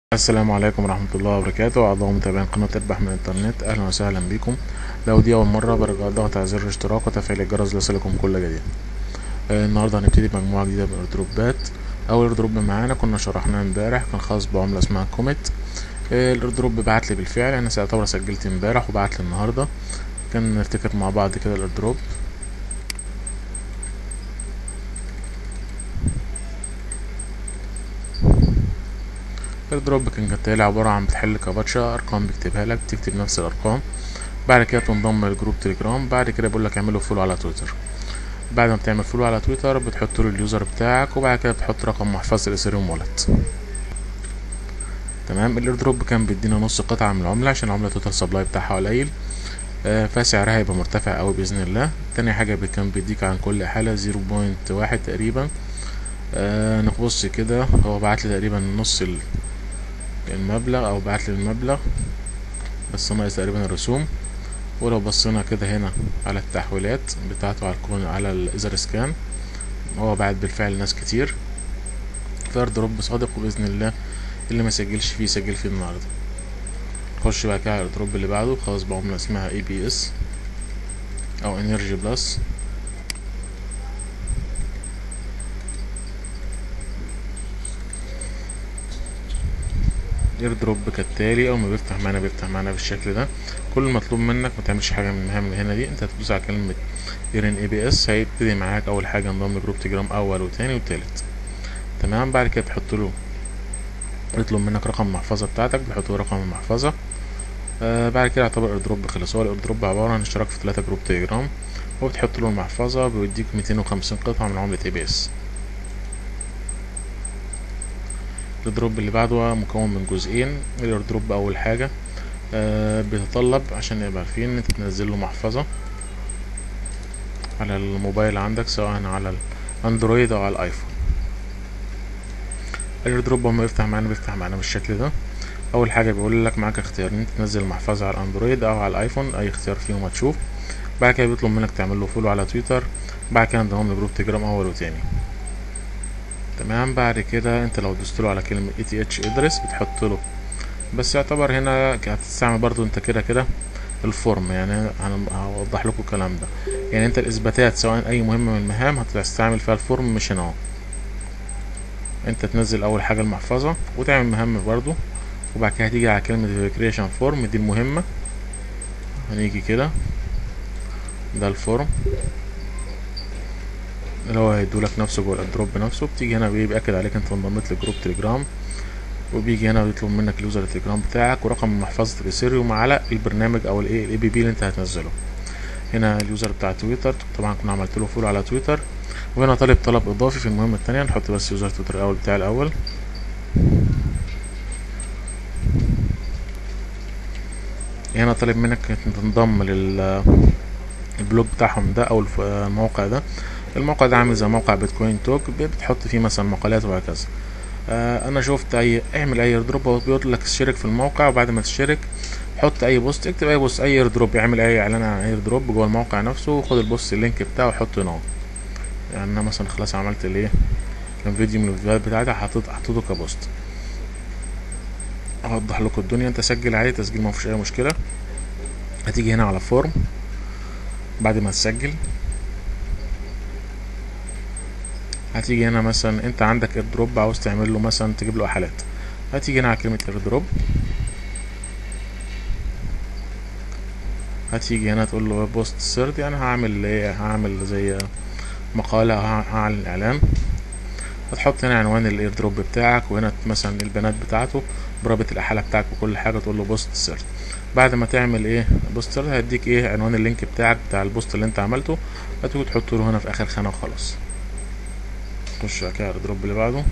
السلام عليكم ورحمة الله وبركاته أعضاء متابعين قناة اربح من الإنترنت أهلا وسهلا بكم لو دي أول مرة برجع الضغط على زر الاشتراك وتفعيل الجرس ليصلكم كل جديد آه، النهاردة هنبتدي بمجموعة جديدة من الإيردروبات أول إيردروب معانا كنا شرحناه امبارح كان خاص بعملة اسمها كوميت آه، الإيردروب بعتلي بالفعل أنا سأعتبر سجلت امبارح وبعتلي النهاردة كان نفتكر مع بعض كده الإيردروب الدروب كان كالتالي عبارة عن بتحل كابتشا أرقام بيكتبها لك تكتب نفس الأرقام بعد كده تنضم لجروب تليجرام بعد كده بيقول لك اعمله فولو على تويتر بعد ما بتعمل فولو على تويتر بتحط له اليوزر بتاعك وبعد كده بتحط رقم محفظة الاثيريوم والت تمام الايردروب كان بيدينا نص قطعة من العملة عشان العملة توتال سبلاي بتاعها قليل آه فسعرها هيبقى مرتفع قوي بإذن الله تاني حاجة كان بيديك عن كل حالة زيرو بوينت واحد تقريبا آه نبص كده هو بعتلي تقريبا نص المبلغ او بعت لي المبلغ بس ناقص تقريبا الرسوم ولو بصينا كده هنا على التحويلات بتاعته على الكون على الايزر سكان هو بعت بالفعل ناس كتير فرد رب صادق وباذن الله اللي ما سجلش فيه يسجل فيه النهارده نخش بقى كده على الدروب اللي بعده خلاص بعملة اسمها اي بي اس او انرجي بلس ايردروب كالتالي اول ما بيفتح معانا بيفتح معانا بالشكل ده كل المطلوب منك ما تعملش حاجه من المهام اللي هنا دي انت هتدوس على كلمه ايرن اي بي اس هيبتدي معاك اول حاجه انضم لجروب تجرام اول وتاني وتالت تمام بعد كده تحط له يطلب منك رقم المحفظه بتاعتك بتحط له رقم المحفظه آه بعد كده يعتبر ايردروب خلص هو الايردروب عباره عن اشتراك في ثلاثة جروب تليجرام وبتحط له المحفظه بيديك 250 قطعه من عمله اي بي اس الدروب اللي بعده مكون من جزئين الايردروب اول حاجه آه بيتطلب عشان نبقى عارفين انت تنزل له محفظه على الموبايل عندك سواء على الاندرويد او على الايفون الايردروب لما يفتح معانا بيفتح معانا بالشكل ده اول حاجه بيقول لك معاك اختيار ان انت تنزل المحفظه على الاندرويد او على الايفون اي اختيار فيهم هتشوف بعد كده بيطلب منك تعمل له فولو على تويتر بعد كده انضمام لجروب تجرام اول وتاني تمام بعد كده انت لو دوست له على كلمة اي تي اتش ادرس بتحط له بس يعتبر هنا هتستعمل برضو انت كده كده الفورم يعني هوضح لكم الكلام ده يعني انت الاثباتات سواء اي مهمة من المهام هتستعمل فيها الفورم مش هنا انت تنزل اول حاجة المحفظة وتعمل مهمة برضو وبعد كده هتيجي على كلمة كريشن فورم دي المهمة هنيجي كده ده الفورم اللي هو هيدولك نفسه جوه الدروب نفسه بتيجي هنا بيأكد عليك انت انضميت لجروب تليجرام وبيجي هنا ويطلب منك اليوزر التليجرام بتاعك ورقم محفظة الاثيريوم على البرنامج او الايه الاي بي بي اللي انت هتنزله هنا اليوزر بتاع تويتر طبعا كنا عملت له فولو على تويتر وهنا طالب طلب اضافي في المهمة التانية نحط بس يوزر تويتر الاول بتاع الاول هنا طالب منك تنضم لل البلوج بتاعهم ده او الموقع ده الموقع ده عامل زي موقع بيتكوين توك بتحط فيه مثلا مقالات وهكذا آه انا شفت اي اعمل اي ايردروب هو بيقول لك اشترك في الموقع وبعد ما تشترك حط اي بوست اكتب اي بوست اي ايردروب يعمل اي اعلان عن ايردروب جوه الموقع نفسه وخد البوست اللينك بتاعه وحطه هنا يعني انا مثلا خلاص عملت الايه كان فيديو من الفيديوهات بتاعتي حطيت حطيته كبوست اوضح لكم الدنيا انت سجل عادي تسجيل ما فيش اي مشكله هتيجي هنا على فورم بعد ما تسجل هتيجي هنا مثلا انت عندك ايردروب عاوز تعمل له مثلا تجيب له حالات هتيجي هنا على كلمة ايردروب هتيجي هنا تقول له بوست سيرد يعني هعمل ايه هعمل زي مقالة هعمل اعلان هتحط هنا عنوان الايردروب بتاعك وهنا مثلا البيانات بتاعته برابط الاحالة بتاعك وكل حاجة تقول له بوست سيرد بعد ما تعمل ايه بوست سيرد هيديك ايه عنوان اللينك بتاعك بتاع البوست اللي انت عملته هتيجي تحطه له هنا في اخر خانة وخلاص نخش كده على الدروب اللي بعده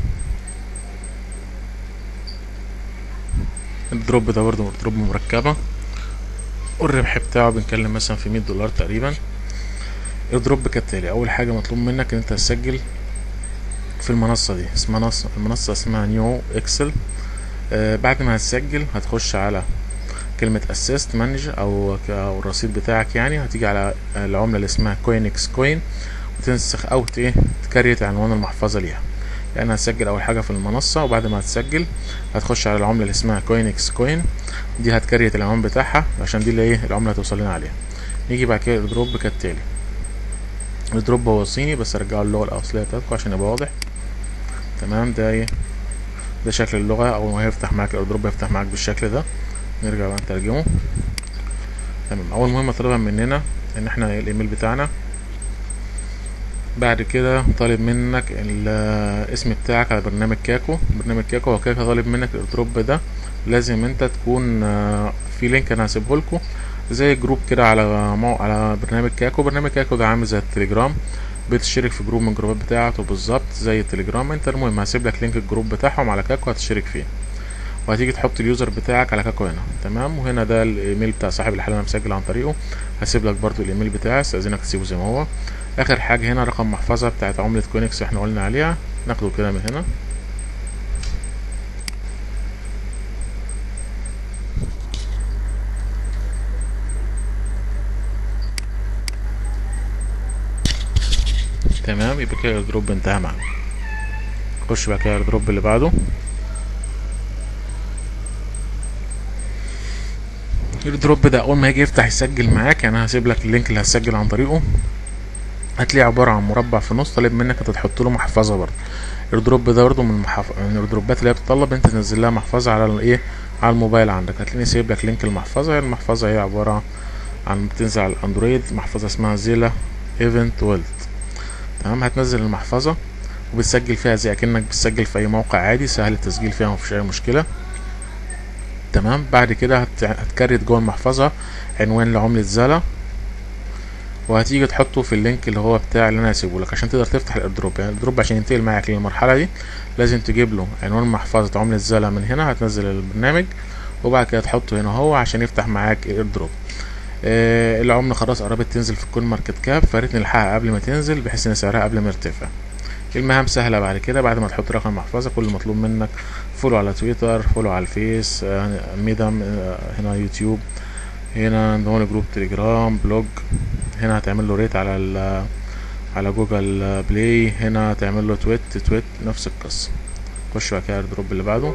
الدروب ده برضه دروب مركبة والربح بتاعه بنتكلم مثلا في مية دولار تقريبا الدروب كالتالي اول حاجة مطلوب منك ان انت تسجل في المنصة دي اسمها المنصة اسمها نيو اكسل آه بعد ما هتسجل هتخش على كلمة اسيست مانج او او الرصيد بتاعك يعني هتيجي على العملة اللي اسمها كوين اكس كوين وتنسخ او ايه تكريت عنوان المحفظة ليها يعني هتسجل اول حاجه في المنصه وبعد ما هتسجل هتخش على العمله اللي اسمها كوينكس كوين دي هتكريت العنوان بتاعها عشان دي اللي ايه العمله هتوصل لنا عليها نيجي بعد كده الدروب كالتالي الدروب هو صيني بس ارجعه اللغه الاصليه بتاعتكم عشان يبقى واضح تمام ده ايه ده شكل اللغه اول ما هيفتح معاك الدروب هيفتح معاك بالشكل ده نرجع بقى نترجمه تمام اول مهمه طالبها مننا ان احنا الايميل بتاعنا بعد كده طالب منك الاسم بتاعك على برنامج كاكو برنامج كاكو هو كاكو طالب منك الدروب ده لازم انت تكون في لينك انا هسيبه لكم زي جروب كده على مو... على برنامج كاكو برنامج كاكو ده عامل زي التليجرام بتشترك في جروب من الجروبات بتاعته بالظبط زي التليجرام انت المهم هسيب لك لينك الجروب بتاعهم على كاكو هتشترك فيه وهتيجي تحط اليوزر بتاعك على كاكو هنا تمام وهنا ده الايميل بتاع صاحب الحاله انا مسجل عن طريقه هسيب لك برضو الايميل بتاعي استاذنك تسيبه زي ما هو اخر حاجه هنا رقم محفظه بتاعت عمله كوينكس احنا قلنا عليها ناخده كده من هنا تمام يبقى كده الدروب انتهى معانا خش بقى كده الدروب اللي بعده الدروب ده اول ما يجي يفتح يسجل معاك يعني هسيب لك اللينك اللي هتسجل عن طريقه هتلاقيه عبارة عن مربع في النص طالب منك انت تحط له محفظة برضه الدروب ده برضه من المحف... من الدروبات اللي هي بتطلب انت تنزل لها محفظة على الايه على الموبايل عندك هتلاقيني سايب لك لينك المحفظة المحفظة هي عبارة عن بتنزل على الاندرويد محفظة اسمها زيلا ايفنت ويلد تمام هتنزل المحفظة وبتسجل فيها زي اكنك بتسجل في اي موقع عادي سهل التسجيل فيها مفيش اي مشكلة تمام بعد كده هت... هتكريت جوه المحفظة عنوان لعملة زالا وهتيجي تحطه في اللينك اللي هو بتاع اللي انا هسيبه لك عشان تقدر تفتح الايردروب يعني الايردروب عشان ينتقل معاك للمرحله دي لازم تجيب له عنوان محفظه عمله زالا من هنا هتنزل البرنامج وبعد كده تحطه هنا هو عشان يفتح معاك الايردروب آه العمله خلاص قربت تنزل في الكون ماركت كاب فاريت نلحقها قبل ما تنزل بحيث ان سعرها قبل ما يرتفع المهام سهلة بعد كده بعد ما تحط رقم محفظة كل مطلوب منك فولو على تويتر فولو على الفيس آه ميدم آه هنا يوتيوب هنا نضم جروب تليجرام بلوج هنا هتعمل له ريت على ال على جوجل بلاي هنا هتعمل له تويت تويت نفس القصة خش بقى كده الدروب اللي بعده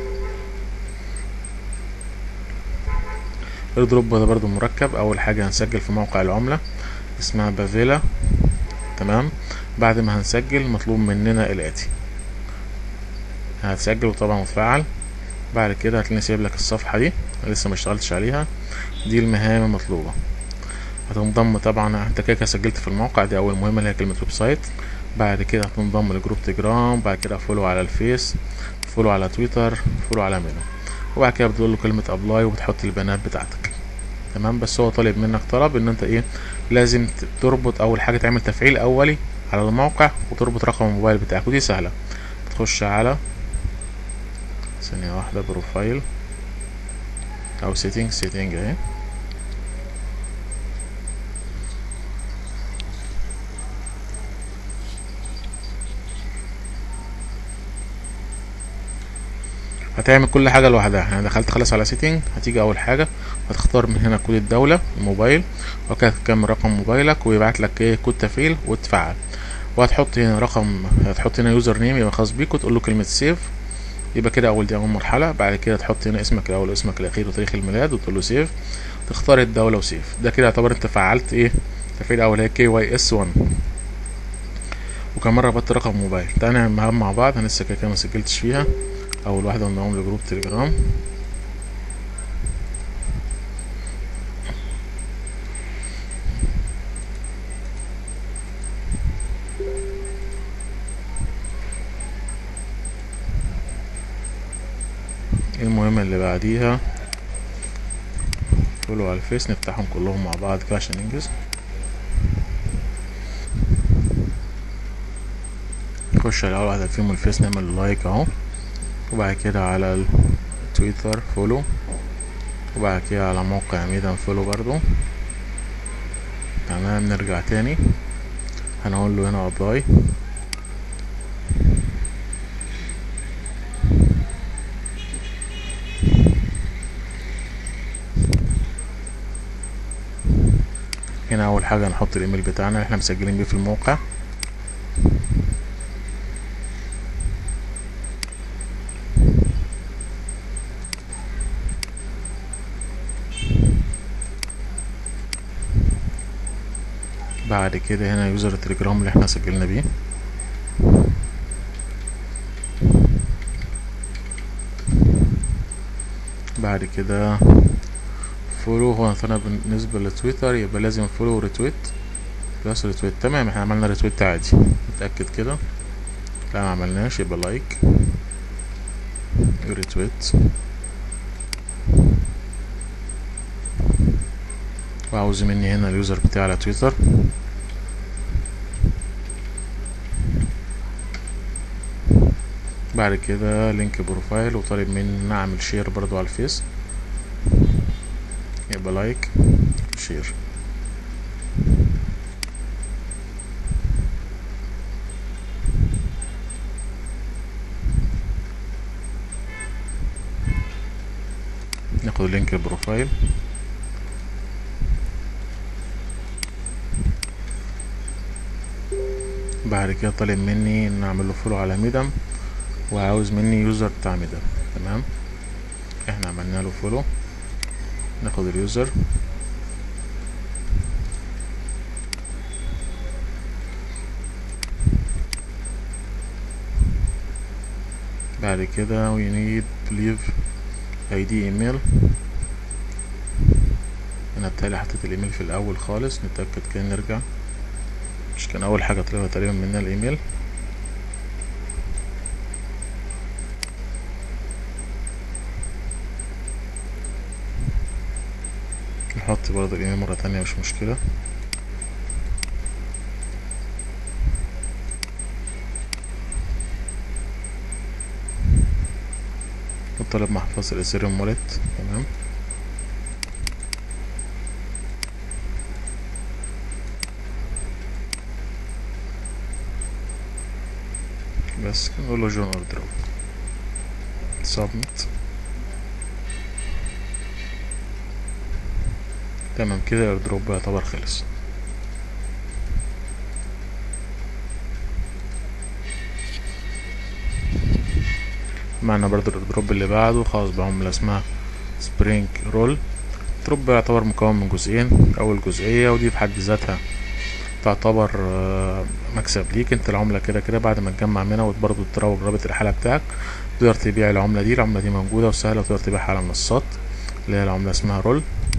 الدروب ده برضو مركب اول حاجة هنسجل في موقع العملة اسمها بافيلا تمام بعد ما هنسجل مطلوب مننا الاتي هتسجل وطبعا متفعل بعد كده هتلاقيني سايب لك الصفحة دي لسه ما اشتغلتش عليها دي المهام المطلوبة هتنضم طبعا انت كده سجلت في الموقع دي اول مهمة اللي هي كلمة ويب سايت بعد كده هتنضم لجروب تجرام بعد كده فولو على الفيس فولو على تويتر فولو على مينو وبعد كده بتقول له كلمة ابلاي وبتحط البيانات بتاعتك تمام بس هو طالب منك طلب ان انت ايه لازم تربط اول حاجة تعمل تفعيل اولي على الموقع وتربط رقم الموبايل بتاعك ودي سهلة بتخش على ثانية واحدة بروفايل او سيتنج سيتنج اهي هتعمل كل حاجه لوحدها يعني دخلت خلاص على سيتنج هتيجي اول حاجه هتختار من هنا كود الدوله الموبايل وكده تكمل رقم موبايلك ويبعت لك ايه كود تفعيل وتفعل وهتحط هنا رقم هتحط هنا يوزر نيم يبقى خاص بيك وتقول له كلمه سيف يبقى كده اول دي اول مرحله بعد كده تحط هنا اسمك الاول واسمك الاخير وتاريخ الميلاد وتقول له سيف تختار الدوله وسيف ده كده يعتبر انت فعلت ايه تفعيل اول هي كي واي اس 1 وكمان ربطت رقم موبايل تعالى نعمل مهام مع بعض انا لسه كده كده ما سجلتش فيها اول واحده انضم لجروب تليجرام المهمة اللي بعديها فولو على الفيس نفتحهم كلهم مع بعض كده عشان ننجز نخش على اول واحدة فيهم الفيس نعمل لايك اهو وبعد كده على التويتر فولو وبعد كده على موقع ميدان فولو برضو تمام نرجع تاني هنقول له هنا ابلاي هنا اول حاجه نحط الايميل بتاعنا اللي احنا مسجلين بيه في الموقع بعد كده هنا يوزر التليجرام اللي احنا سجلنا بيه بعد كده فولو هو مثلا بالنسبة لتويتر يبقى لازم فولو وريتويت بلس ريتويت تمام احنا عملنا ريتويت عادي نتأكد كده لا ما عملناش يبقى لايك ريتويت وعاوز مني هنا اليوزر بتاعي على تويتر بعد كده لينك بروفايل وطالب مني نعمل شير برضو على الفيس يبقى لايك شير ناخد لينك البروفايل بعد كده طالب مني ان اعمل له فولو على ميدم وعاوز مني يوزر بتاع ميدم تمام احنا عملنا له فولو ناخد اليوزر بعد كده we need leave id email انا بتالي حطيت الايميل في الاول خالص نتأكد كده نرجع مش كان اول حاجة طلبها تقريبا مننا الايميل نحط برضه الايميل مرة تانية مش مشكلة وطلب محفظة الاثيريوم والت تمام بس نقول له جون اوردر سبميت تمام كده الايردروب يعتبر خلص معنا برضو الايردروب اللي بعده خاص بعملة اسمها سبرينج رول الدروب يعتبر مكون من جزئين اول جزئية ودي في حد ذاتها تعتبر مكسب ليك انت العملة كده كده بعد ما تجمع منها وبرضه تروج رابط الحالة بتاعك تقدر تبيع العملة دي العملة دي موجودة وسهلة وتقدر تبيعها على منصات اللي هي العملة اسمها رول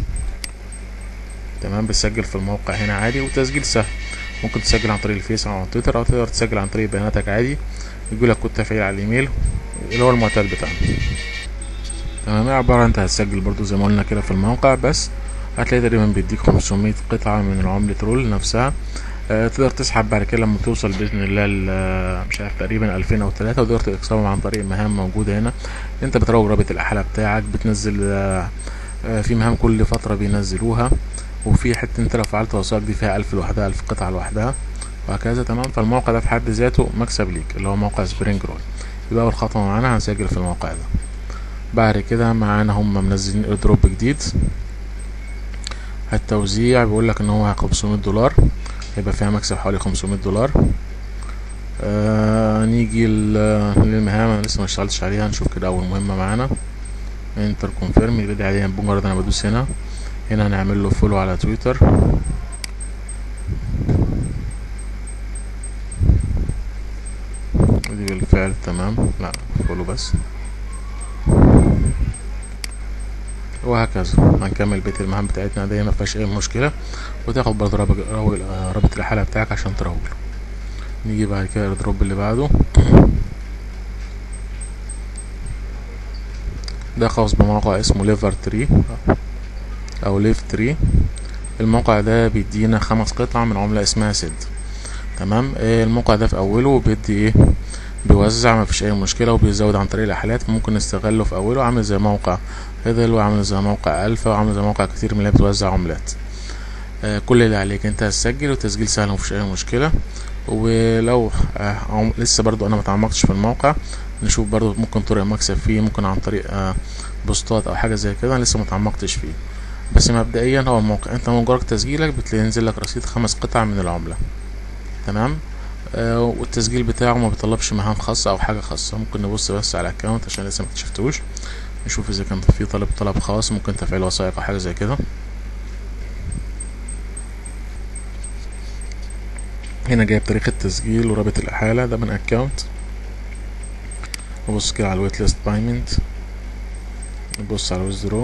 تمام بتسجل في الموقع هنا عادي وتسجيل سهل ممكن تسجل عن طريق الفيس او عن تويتر او تقدر تسجل عن طريق بياناتك عادي يقولك كود تفعيل على الايميل اللي هو المعتاد بتاعنا تمام عبارة انت هتسجل برضو زي ما قلنا كده في الموقع بس هتلاقي تقريبا بيديك 500 قطعة من عملة رول نفسها أه تقدر تسحب بعد كده لما توصل باذن الله مش عارف تقريبا 2000 او 3 وتقدر تكسبهم عن طريق مهام موجوده هنا انت بتروج رابط الاحاله بتاعك بتنزل أه في مهام كل فتره بينزلوها وفي حته انت لو فعلت وثائق دي فيها 1000 لوحدها 1000 قطعه لوحدها وهكذا تمام فالموقع ده في حد ذاته مكسب ليك اللي هو موقع سبرينج رول يبقى اول خطوه معانا هنسجل في الموقع ده بعد كده معانا هم منزلين ايردروب جديد التوزيع بيقول لك ان هو 500 دولار هيبقى فيها مكسب حوالي 500 دولار آه نيجي للمهام انا لسه ما اشتغلتش عليها نشوف كده اول مهمه معانا انتر كونفيرم يبدا عليها بمجرد انا بدوس هنا هنا هنعمل له فولو على تويتر ودي بالفعل تمام لا فولو بس وهكذا هنكمل بيت المهام بتاعتنا دي ما فيهاش اي مشكله وتاخد برضه رابط الحاله بتاعك عشان تروج نيجي بعد كده الدروب اللي بعده ده خاص بموقع اسمه ليفر تري او ليف تري الموقع ده بيدينا خمس قطع من عملة اسمها سد تمام الموقع ده في اوله بيدي ايه بيوزع ما فيش اي مشكله وبيزود عن طريق الاحالات ممكن نستغله في اوله عامل زي موقع هيدل وعامل زي موقع الفا وعامل زي موقع كتير من اللي بتوزع عملات آه كل اللي عليك انت هتسجل وتسجيل سهل مفيش اي مشكله ولو آه لسه برضو انا متعمقتش في الموقع نشوف برضو ممكن طرق مكسب فيه ممكن عن طريق آه بوستات او حاجه زي كده لسه متعمقتش فيه بس مبدئيا هو الموقع انت مجرد تسجيلك بتلاقي ينزل لك رصيد خمس قطع من العمله تمام آه والتسجيل بتاعه ما بيطلبش مهام خاصة أو حاجة خاصة ممكن نبص بس على الأكونت عشان لسه ما اكتشفتوش نشوف إذا كان في طلب طلب خاص ممكن تفعيل وثائق أو حاجة زي كده هنا جايب تاريخ التسجيل ورابط الاحالة ده من اكونت نبص كده على الويت ليست بايمنت نبص على الويزدرو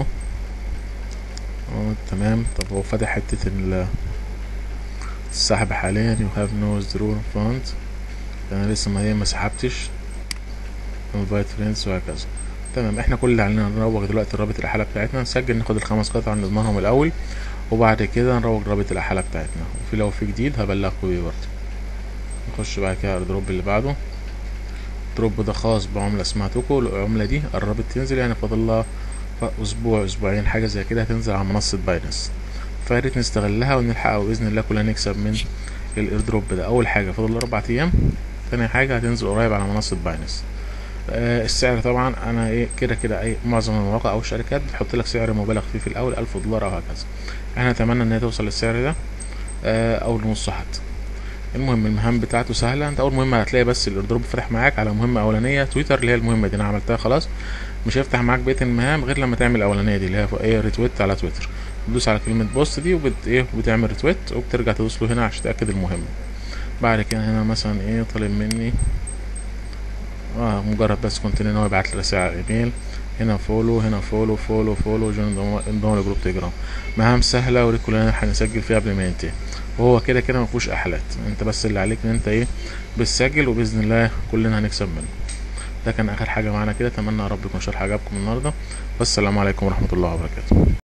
اه تمام طب هو فاتح حتة ال- السحب حاليا you have no withdrawal fund انا لسه ما هي ما سحبتش invite friends وهكذا تمام احنا كل اللي علينا نروج دلوقتي رابط الاحالة بتاعتنا نسجل ناخد الخمس قطع نضمنهم الاول وبعد كده نروج رابط الاحالة بتاعتنا وفي لو في جديد هبلغكوا بيه برضه نخش بعد كده على الدروب اللي بعده الدروب ده خاص بعملة اسمها توكو العملة دي قربت تنزل يعني فاضل لها اسبوع اسبوعين حاجة زي كده هتنزل على منصة باينانس فياريت نستغلها ونلحقها وباذن الله كلنا نكسب من الايردروب ده اول حاجة فاضل اربع ايام تاني حاجة هتنزل قريب على منصة باينانس آه السعر طبعا انا ايه كده كده اي معظم المواقع او الشركات بتحط لك سعر مبالغ فيه في الاول الف دولار او هكذا احنا نتمنى ان هي توصل للسعر ده آه او لنصه حتى المهم المهام بتاعته سهله انت اول مهمه هتلاقي بس الايردروب فتح معاك على مهمه اولانيه تويتر اللي هي المهمه دي انا عملتها خلاص مش هيفتح معاك بقيه المهام غير لما تعمل الاولانيه دي اللي هي ايه ريتويت على تويتر تدوس على كلمه بوست دي وبت ايه وبتعمل ريتويت وبترجع تدوس له هنا عشان تاكد المهمه بعد كده هنا مثلا ايه طالب مني اه مجرد بس كنت ان هو يبعت لي رساله على الايميل هنا فولو هنا فولو فولو فولو جون انضم لجروب تيجرام مهام سهله وريت كلنا هنسجل فيها قبل ما ينتهي وهو كده كده ما فيهوش احالات انت بس اللي عليك ان انت ايه بتسجل وباذن الله كلنا هنكسب منه ده كان اخر حاجه معانا كده اتمنى يا رب يكون شرح عجبكم النهارده والسلام عليكم ورحمه الله وبركاته